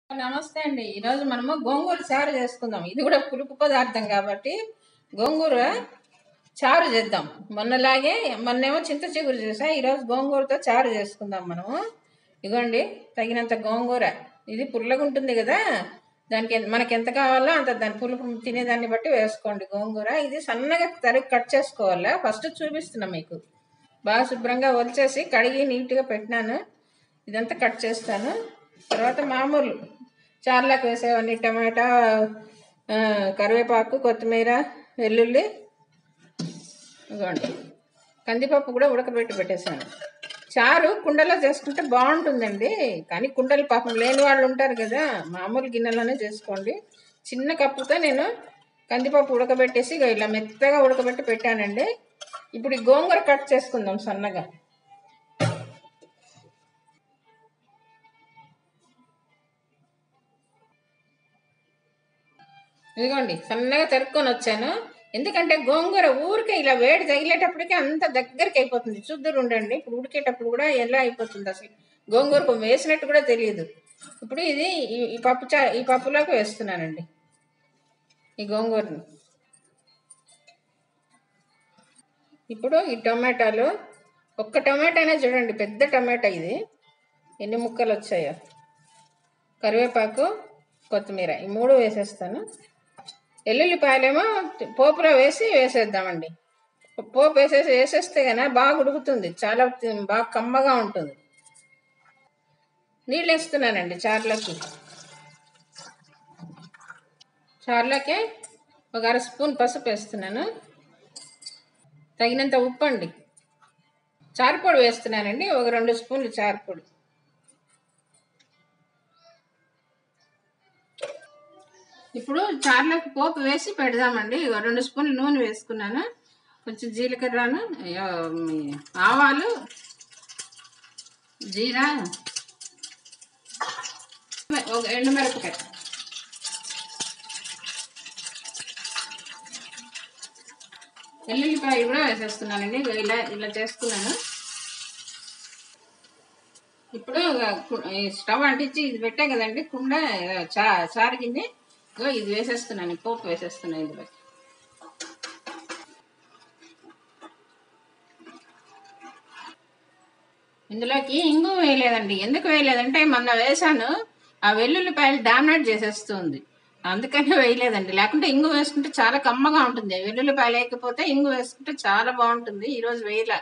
నమస్తే అండి ఈరోజు మనము గోంగూర చారు చేసుకుందాం ఇది కూడా పులుపు పదార్థం కాబట్టి గోంగూర చారు చేద్దాం మొన్నలాగే మొన్నేమో చింత చిగురు చేసా ఈరోజు గోంగూరతో చారు చేసుకుందాం మనము ఇగోండి తగినంత గోంగూర ఇది పుల్లగా ఉంటుంది కదా దానికి ఎన్- మనకి ఎంత కావాలో అంత దాని పులుపు తినేదాన్ని బట్టి వేసుకోండి గోంగూర ఇది సన్నగా తరిగి కట్ చేసుకోవాలా ఫస్ట్ చూపిస్తున్నా మీకు బాగా శుభ్రంగా ఒలిచేసి కడిగి నీట్గా పెట్టినాను ఇదంతా కట్ చేస్తాను తర్వాత మామూలు చార్లకు వేసేవన్నీ టమాటా ఆ, కరివేపాకు కొత్తిమీర వెల్లుల్లి ఇదిగోండి కందిపప్పు కూడా ఉడకబెట్టి పెట్టేశాను చారు కుండలో చేసుకుంటే బాగుంటుందండి కానీ కుండలు పాపం లేని వాళ్ళు ఉంటారు కదా మామూలు గిన్నెలోనే చేసుకోండి చిన్న కప్పుతో నేను కందిపప్పు ఉడకబెట్టేసి ఇగో ఇలా మెత్తగా ఉడకబెట్టి పెట్టానండి ఇప్పుడు ఈ గోంగూర కట్ చేసుకుందాం సన్నగా ఇదిగోండి సన్నగా తరుక్కొని వచ్చాను ఎందుకంటే గోంగూర ఊరికే ఇలా వేడి తగిలేటప్పటికి అంత దగ్గరికి అయిపోతుంది చూద్దరు ఉండండి ఇప్పుడు ఉడికేటప్పుడు కూడా ఎలా అయిపోతుంది అసలు గోంగూర వేసినట్టు కూడా తెలియదు ఇప్పుడు ఇది ఈ- ఈ పప్పు చా ఈ పప్పులోకి వేస్తున్నానండి ఈ గోంగూరని ఇప్పుడు ఈ టమాటాలు ఒక్క టమాటానే చూడండి పెద్ద టమాటా ఇది ఎన్ని ముక్కలు వచ్చాయో కరివేపాకు కొత్తిమీర ఈ మూడు వేసేస్తాను ఎల్లుల్లిపాయలేమో పోపులో వేసి వేసేద్దామండి పోపు వేసేసి వేసేస్తే కన్నా బాగా ఉడుకుతుంది చాలా తి- బాగా కమ్మగా ఉంటుంది నీళ్ళు వేస్తున్నానండి చారులోకి చారులోకి ఒక అర స్పూన్ పసుపు వేస్తున్నాను తగినంత ఉప్పు అండి చారుపొడి వేస్తున్నానండి ఒక రెండు స్పూన్లు చారుపొడి ఇప్పుడు చార్లకు పోపు వేసి పెడదామండి ఇగో రెండు స్పూన్లు నూనె వేసుకున్నాను కొంచెం జీలకర్రను అయ్యో, మీ ఆవాలు జీరా ఒక ఎండుమిరపకాయ ఎల్లుల్లిపాయ కూడా వేసేస్తున్నానండి ఇగో ఇలా ఇలా చేసుకున్నాను ఇప్పుడు కు- ఈ స్టవ్ అంటించి ఇది పెట్టా కదండి కుండ చా చారు గిన్నె ఇగో ఇది వేసేస్తున్నాను ఈ పోపు వేసేస్తున్నాను ఇందులో ఇందులోకి ఇంగు వేయలేదండి ఎందుకు వేయలేదంటే మొన్న వేసాను ఆ వెల్లుల్లిపాయలు డామినేట్ చేసేస్తుంది అందుకని వేయలేదండి లేకుంటే ఇంగు వేసుకుంటే చాలా కమ్మగా ఉంటుంది వెల్లుల్లిపాయలు లేకపోతే ఇంగు వేసుకుంటే చాలా బాగుంటుంది ఈరోజు వేయలే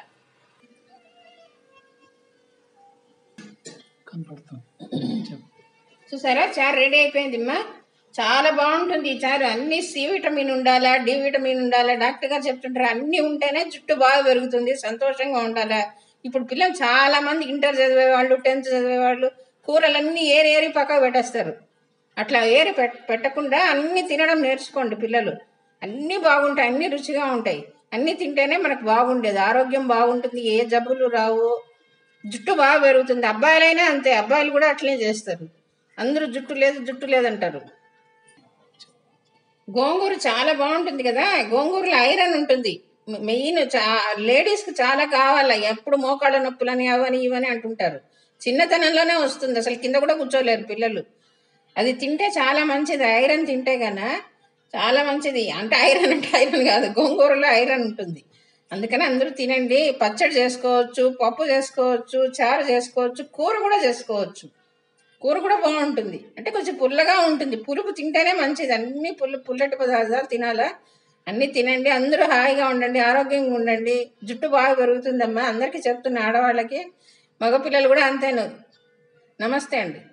కనపడుతుంది చెప్పు చూసారా చారు రెడీ అయిపోయింది అమ్మా చాలా బాగుంటుంది ఈ చారు అన్ని సి విటమిన్ ఉండాలా డి విటమిన్ ఉండాలా డాక్టర్ గారు చెప్తుంటారు అన్ని ఉంటేనే జుట్టు బాగా పెరుగుతుంది సంతోషంగా ఉండాలా ఇప్పుడు పిల్లలు చాలా మంది ఇంటర్ చదివే వాళ్ళు టెన్త్ చదివే వాళ్ళు కూరలన్నీ ఏరి ఏరి పక్కకు పెట్టేస్తారు అట్లా ఏరి పెట్ పెట్టకుండా అన్ని తినడం నేర్చుకోండి పిల్లలు అన్నీ బాగుంటాయి అన్నీ రుచిగా ఉంటాయి అన్నీ తింటేనే మనకు బాగుండేది ఆరోగ్యం బాగుంటుంది ఏ జబ్బులు రావు జుట్టు బాగా పెరుగుతుంది అబ్బాయిలైనా అంతే అబ్బాయిలు కూడా అట్లనే చేస్తారు అందరూ జుట్టు లేదు జుట్టు లేదంటారు గోంగూర చాలా బాగుంటుంది కదా గోంగూరలో ఐరన్ ఉంటుంది మెయిన్ చా లేడీస్కి చాలా కావాలా ఎప్పుడు మోకాళ్ళ నొప్పులని అవని ఇవని అంటుంటారు చిన్నతనంలోనే వస్తుంది అసలు కింద కూడా కూర్చోలేరు పిల్లలు అది తింటే చాలా మంచిది ఐరన్ తింటే గనా చాలా మంచిది అంటే ఐరన్ అంటే ఐరన్ కాదు గోంగూరలో ఐరన్ ఉంటుంది అందుకని అందరూ తినండి పచ్చడి చేసుకోవచ్చు పప్పు చేసుకోవచ్చు చారు చేసుకోవచ్చు కూర కూడా చేసుకోవచ్చు కూర కూడా బాగుంటుంది అంటే కొంచెం పుల్లగా ఉంటుంది పులుపు తింటేనే మంచిది అన్ని పుల్ల పుల్లటి పదార్థాలు తినాలా అన్నీ తినండి అందరూ హాయిగా ఉండండి ఆరోగ్యంగా ఉండండి జుట్టు బాగా పెరుగుతుందమ్మా అందరికీ చెప్తున్నా ఆడవాళ్ళకి మగపిల్లలు కూడా అంతేను నమస్తే అండి